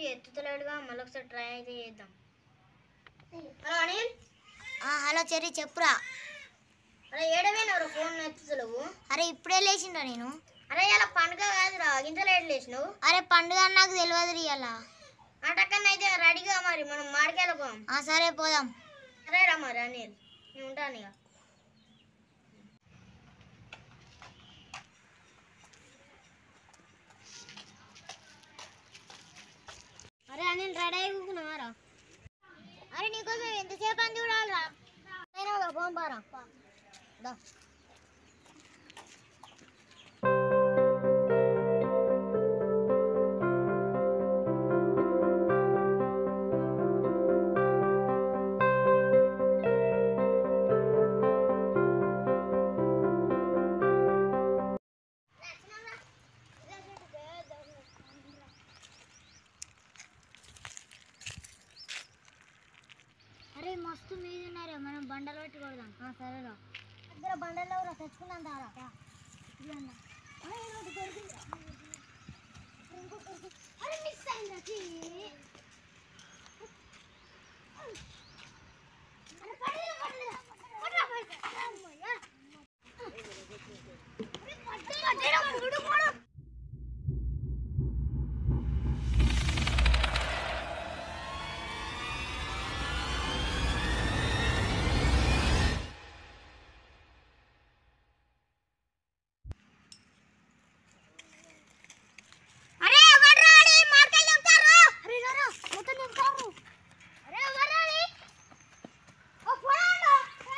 ఎత్తుతలేడుగా మళ్ళీ ఒకసారి ట్రై అయితే చేద్దాం హలో అనిల్ హలో చెర్రీ చెప్పురా అరే ఏడవేనవరు ఫోన్ ఎత్తుతలేవు అరే ఇప్పుడే లేచిండ్రా నేను అరే ఇలా పండుగ కాదురా ఇంత లేట్ లేచినావు అరే పండుగ అని నాకు తెలియదు ఇవాళ అటక్కన అయితే రెడీగా మరి మనం మాడికాయలు పోదాం ఆ సరే పోదాం సరే రా మరి అనిల్ నేను ఉంటాను ఇక అరే అనిల్ రెడీ అయిపోకున్నావారా అరే నీకోసం ఎంతసేపు అని చూడాలరా అయినా పోం బారా దా అరే మస్తు మీద ఉన్నారే మనం బండలు పెట్టి కొడదాం సరేరా దగ్గర బండలు ఎవరో తెచ్చుకున్నాం దారా అరే ఎవర్రా ఆడి మాడికాయలు తెంపుతారు అరే రారా మొత్తం తెంపుతారు అరే ఎవర్రా ఆడి ఓ పోరాడు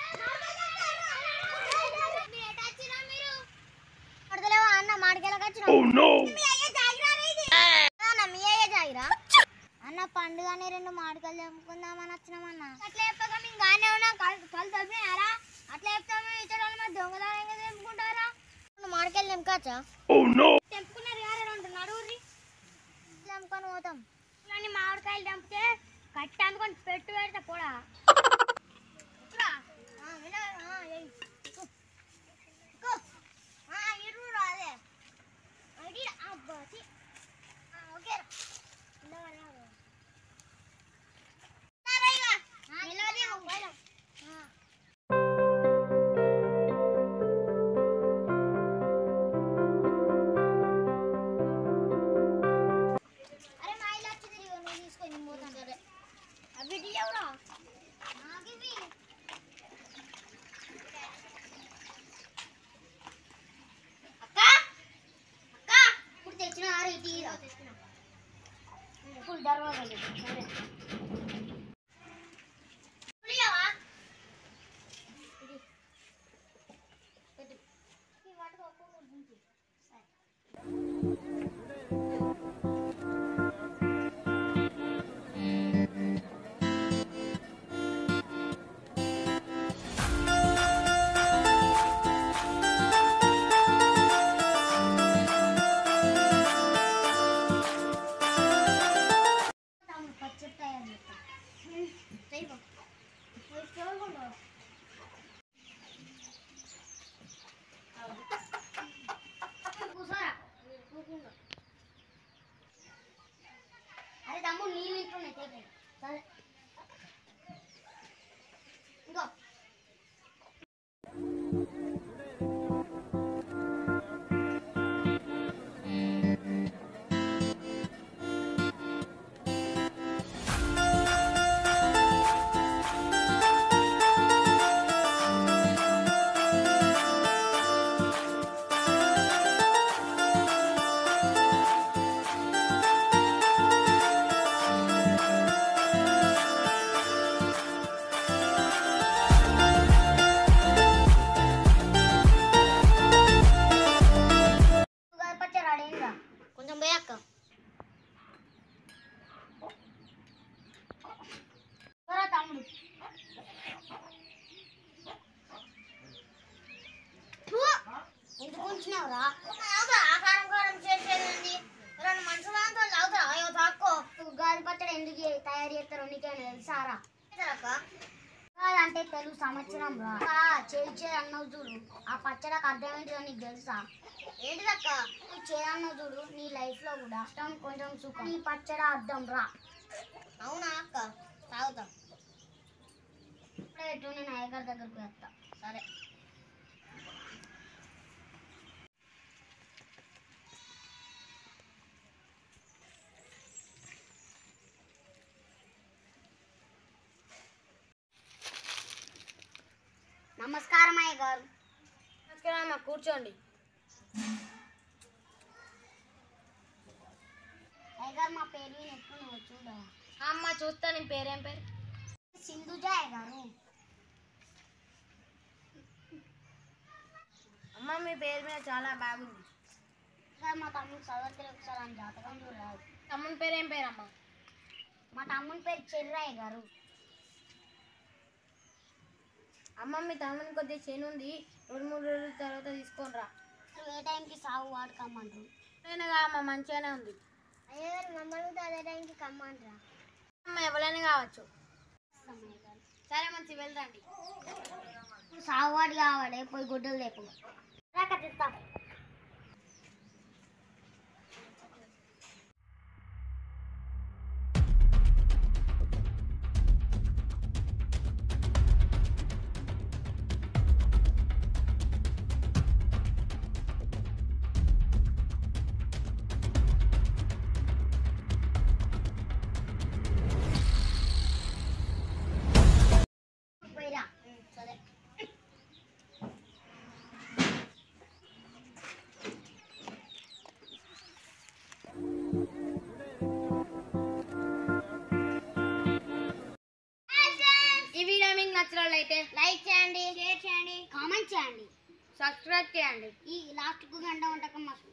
పడతలేవా అన్న మాడికెళ్ళకి వచ్చిన మీ అయ్య జాగిరా రే ఇది అన్న మీ అయ్యే జాగిరా అన్న పండుగని రెండు మాడికలు తెంపుకుందామని వచ్చినామన్న అట్లా చెప్పగా మేము గానే ఉన్నాం కళ్ళు కళ్ళు తప్పినారా అట్లా చెప్తాము ఇతర మరి దొంగదానంగా తెంపుకుంటారా మాడికెళ్ళి తెంపుకోవచ్చా తెంపుకున్నారు గారే రెండు నడువురి తెంపుకొని పోతాం ఇవన్నీ మామిడికాయలు తెంపితే కట్టి అందుకొని పెట్టు పెడతా కూడా అరే మా ఇల్లు వచ్చి తిరిగి నువ్వు తీసుకొని పోతాం సరే అవి ఎవరా ఆగివి అక్క అక్క ఇప్పుడు తెచ్చిన ఆరు ఇటు ఇరా. ఇప్పుడు దర్వాజా లేదు. సరే పులియవా? ఇది. పెట్టు. ఈ వాటికి ఒక్క మూడు దించు. సరే. తమ్ముడు పచ్చడి తయారు చేస్తా. చెయ్యి నువ్వు చూడకుండా కూర్చోరా కూర్చుంటా అరే తమ్ముడు నీళ్ళు ఇంట్లోనే తేపే సరే ఇంకో ఉగాది పచ్చడి అడిగిందా కొంచెం పోయాక త్వరగా తమ్ముడు ఎందుకు ఉంచినావురా ఆకారం కారం చేసేది రెండు మనుషులు అంతా తాగుతారా అయ్యో తాక్కో ఉగాది పచ్చడి ఎందుకు చే- తయారు చేస్తారో నీకేమైనా తెలుసారా అక్క కాదా అంటే తెలుగు సంవత్సరం రా చేయి అన్నావు చూడు ఆ పచ్చడికి అర్థం ఏంటిదో నీకు తెలుసా ఏంటిదక్క నువ్వు చేయన్నావు చూడు నీ లైఫ్ లో కూడా ఇష్టం కొంచెం సుఖం నీ పచ్చడి అర్థం రా అవునా అక్క తాగుతాం ఇప్పుడే ఎటు నేను అయ్యగారి దగ్గరకు వేస్తా సరే నమస్కారం అయ్య గారు నమస్కారం అమ్మ కూర్చోండి అయ్య గారు మా పేరు విని ఎప్పుడు నువ్వు చూడవా అమ్మ చూస్తా నీ పేరేం పేరు సింధుజ అయ్య గారు అమ్మ మీ పేరు మీద చాలా బాగుంది సార్ మా తమ్ముడు చదవతే ఒకసారి అని జాతకం చూడరాదు తమ్ముని పేరేం పేరు అమ్మ మా తమ్ముని పేరు చెర్రయ్య గారు అమ్మ మీ తమ్ముని కొద్దిగా చేను ఉంది రెండు మూడు రోజుల తర్వాత తీసుకొని రా నువ్వు ఏ టైంకి సాగు వాడుకోమంటారు నేనుగా అమ్మ మంచిగానే ఉంది అయ్య గారు మమ్మల్ని అదే టైంకి కమ్మంటారా అమ్మ ఎవరైనా కావచ్చు సరే మంచి వెళ్ళండి సాగువాడు కావాలి పోయి గుడ్డలు లేపు కట్టిస్తా పోయిరా సరే ఈ వీడియో మీకు నచ్చినట్లయితే లైక్ చేయండి షేర్ చేయండి కామెంట్ చేయండి సబ్స్క్రైబ్ చేయండి ఈ లాస్ట్ కు గంట ఉండక మస్తు